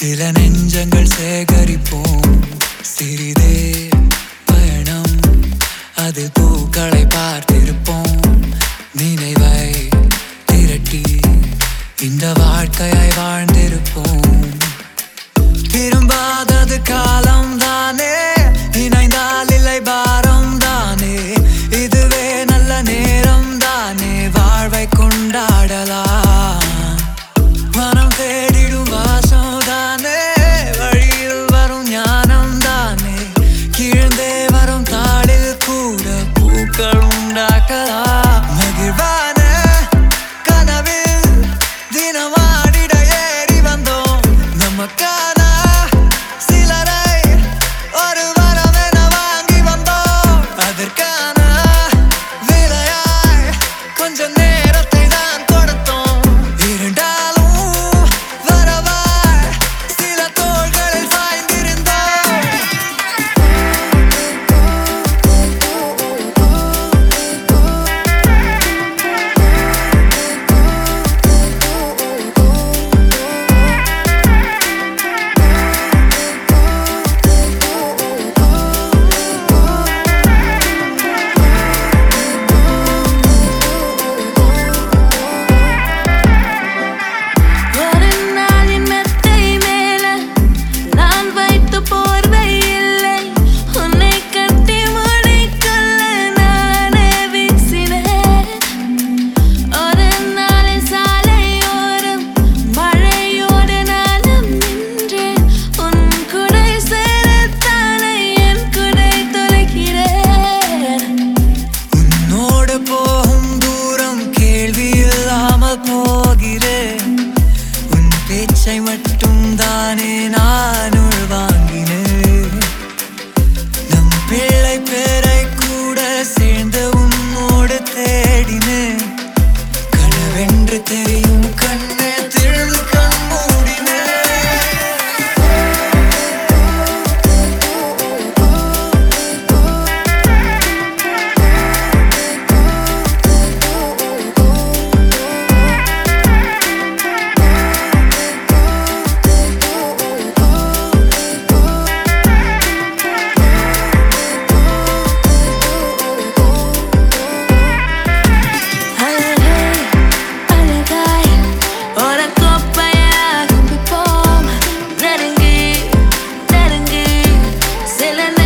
சில நெஞ்சங்கள் சேகரிப்போம் சிறிதே பயணம் அது பூக்களை பார்த்திருப்போம் நினைவை திரட்டி இந்த வாழ்க்கையாய் வாழ்ந்திருப்போம் திரும்பாதது காலம் தானே இணைந்தால் இல்லை பாரம் தானே இதுவே நல்ல நேரம் தானே வாழ்வை கொண்டாடலாம் மனம் தேடிடும் வாசம் தானே வழியில் வரும் ஞானம் தானே கீழ்ந்தே வரும் தாளில் கூட பூக்கள் உண்டாக்கலாம் மகிழ்வான கனவில் தினமாடிட ஏறி வந்தோம் நமக்கான சிலரை ஒரு வரமென வாங்கி வந்தோம் அதற்கான விலையாய் கொஞ்ச நேரத்தை தான் கொடுத்தோம் இருந்தாலும் வரவாய் சில தோள்களில் சாய்ந்திருந்தோம் ஒரு நாளின் மெத்தை மேல நான் வைத்த போர்வை இல்லை உன்னை கட்டி முடிக்கொள்ள நானே வீசினேன் ஒரு நாளின் சாலையோரம் மழையோடு நானும் நின்றேன் உன் குடை சேரத்தானே என் குடை தொலைக்கிறேன் உன்னோடு போகும் தூரம் கேள்வி இல்லாமல் போகிறேன் உன் பேச்சை மட்டும் தானே நான் உள்வாங்கினேன் நம் பிள்ளை பேரை கூட சேர்ந்து உன்னோடு தேடினேன் கனவென்று தெரியும் கண்ணே திறந்து கண் மூடினேன் அழகே அழகாய் ஒரு கோப்பையாக கும்பிப்போம் நெருங்கி நெருங்கி சில